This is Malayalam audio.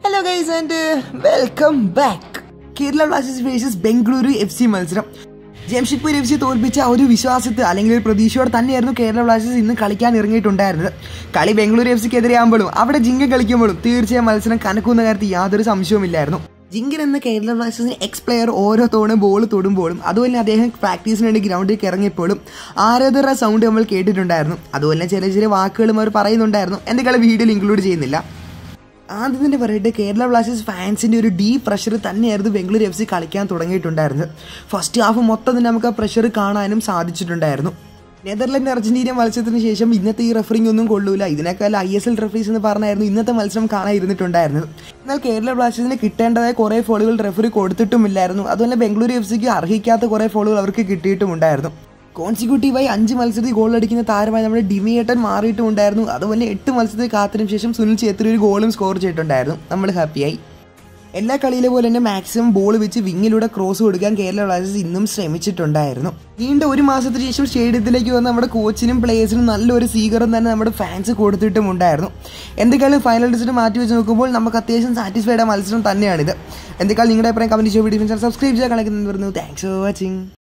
hello guys and welcome back Kerala Blasters versus Bengaluru F C മത്സരം ജംഷഡ്പൂർ എഫ് സി തോൽപ്പിച്ച ആ ഒരു വിശ്വാസത്തിൽ അല്ലെങ്കിൽ ഒരു പ്രതീക്ഷയോടെ തന്നെയായിരുന്നു കേരള ബ്ലാസ്റ്റേഴ്സ് ഇന്ന് കളിക്കാൻ ഇറങ്ങിയിട്ടുണ്ടായിരുന്നത് കളി ബംഗളൂരു എഫ് സിക്ക് എതിരെയാകുമ്പോഴും അവിടെ ജിങ്ക കളിക്കുമ്പോഴും തീർച്ചയായും മത്സരം കനക്കുന്ന കാര്യത്തിൽ യാതൊരു സംശയവുമില്ലായിരുന്നു ജിങ്കൻ എന്ന കേരള ബ്ലാസ്റ്റേഴ്സിന് എക്സ് പ്ലെയർ ഓരോ തവണ ബോൾ തൊടുമ്പോഴും അതുപോലെ അദ്ദേഹം പ്രാക്ടീസിന് വേണ്ടി ഗ്രൗണ്ടിലേക്ക് ഇറങ്ങിയപ്പോഴും ആരാധകരുടെ സൗണ്ട് നമ്മൾ കേട്ടിട്ടുണ്ടായിരുന്നു അതുപോലെ ചെറിയ ചെറിയ വാക്കുകളും അവർ പറയുന്നുണ്ടായിരുന്നു എന്തൊക്കെ വീഡിയോയിൽ ഇൻക്ലൂഡ് ചെയ്യുന്നില്ല ആദ്യം തന്നെ പറയട്ടെ കേരള ബ്ലാസ്റ്റേഴ്സ് ഫാൻസിൻ്റെ ഒരു ഡീപ് പ്രഷർ തന്നെയായിരുന്നു ബംഗളൂരു എഫ് സി കളിക്കാൻ തുടങ്ങിയിട്ടുണ്ടായിരുന്നത് ഫസ്റ്റ് ഹാഫ് മൊത്തം തന്നെ നമുക്ക് ആ പ്രഷർ കാണാനും സാധിച്ചിട്ടുണ്ടായിരുന്നു നെതർലൻഡ് അർജന്റീന മത്സരത്തിന് ശേഷം ഇന്നത്തെ ഈ റഫറിംഗ് ഒന്നും കൊള്ളൂല ഇതിനേക്കാൾ ഐ എസ് എൽ റഫറീസ് എന്ന് പറഞ്ഞായിരുന്നു ഇന്നത്തെ മത്സരം കാണാൻ ഇരുന്നിട്ടുണ്ടായിരുന്നത് എന്നാൽ കേരള ബ്ലാസ്റ്റേഴ്സിന് കിട്ടേണ്ടതായ കുറേ ഫോളുകൾ റഫറി കൊടുത്തിട്ടുമില്ലായിരുന്നു അതുപോലെ ബംഗളൂരു എഫ് സിക്ക് അർഹിക്കാത്ത കുറേ ഫോളുകൾ അവർക്ക് കിട്ടിയിട്ടുമുണ്ടായിരുന്നു കോൺസിക്യൂട്ടീവായി അഞ്ച് മത്സരത്തിൽ ഗോൾ അടിക്കുന്ന താരമായി നമ്മുടെ ഡിമിയേട്ടൻ മാറിയിട്ടുണ്ടായിരുന്നു അതുപോലെ എട്ട് മത്സരത്തിൽ കാത്തിനും ശേഷം സുനിൽ ഛേത്രി ഒരു ഗോളും സ്കോർ ചെയ്തിട്ടുണ്ടായിരുന്നു നമ്മൾ ഹാപ്പിയായി എല്ലാ കളിയിലെ പോലെ തന്നെ മാക്സിമം ബോൾ വെച്ച് വിങ്ങിലൂടെ ക്രോസ് കൊടുക്കാൻ കേരള ബ്ലാസ്റ്റേഴ്സ് ഇന്നും ശ്രമിച്ചിട്ടുണ്ടായിരുന്നു നീണ്ട ഒരു മാസത്തിന് ശേഷം സ്റ്റേഡിയത്തിലേക്ക് വന്ന നമ്മുടെ കോച്ചിനും പ്ലേയേഴ്സിനും നല്ലൊരു സ്വീകരണം തന്നെ നമ്മുടെ ഫാൻസ് കൊടുത്തിട്ടുമുണ്ടായിരുന്നു എന്തൊക്കെയാണ് ഫൈനൽ ഡിസിറ്റ് മാറ്റി വെച്ച് നോക്കുമ്പോൾ നമുക്ക് അത്യാവശ്യം സാറ്റിസ്ഫൈഡ് ആ മത്സരം തന്നെയാണിത് എന്തൊക്കെയാണ് നിങ്ങളുടെ അഭിപ്രായം കമൻറ്റ് ചെയ്യുക വീഡിയോ സബ്സ്ക്രൈബ് ചെയ്യാൻ കളിക്കുന്നത് താങ്ക്സ് ഫോർ വാച്ചിങ്